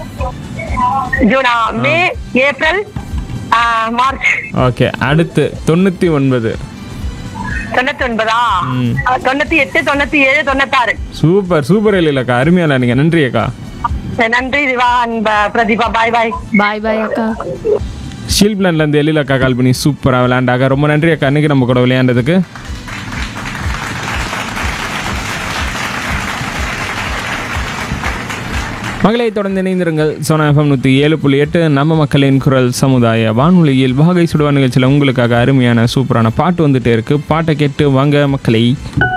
ஜூனா May April ஆ, March okay அடுத்து தொண்ணூற்றி ஒன்பது தொண்ணூத்தி ஒன்பதா ம். ஆ, தொண்ணூத்தி எட்டு தொண்ணூத்தி ஏழு தொண்ணூத்தாறு சூப்பர் சூப்பர் இல்லைக்கா அருமையாக நீங்கள் நன்றி அக்கா நன்றி திவா அன்ப பிரதீபா பாய் பாய் பாய் பாய் அக்கா ஷீல் பிளான்லேருந்து எழில் அக்கா கால் பண்ணி சூப்பராக விளையாண்டாக்கா ரொம்ப நன்றி அக்கா அன்றைக்கி நம்ம கூட விளையாண்டதுக்கு மகளை தொடர்ந்து இணைந்திருங்கள் சோனா எஃப்எம் நூற்றி ஏழு புள்ளி எட்டு நம்ம மக்களின் குரல் சமுதாய வானொலியில் வாகை சுடுவா நிகழ்ச்சியில் உங்களுக்காக அருமையான சூப்பரான பாட்டு வந்துட்டே இருக்கு பாட்டை கேட்டு வாங்க மக்களை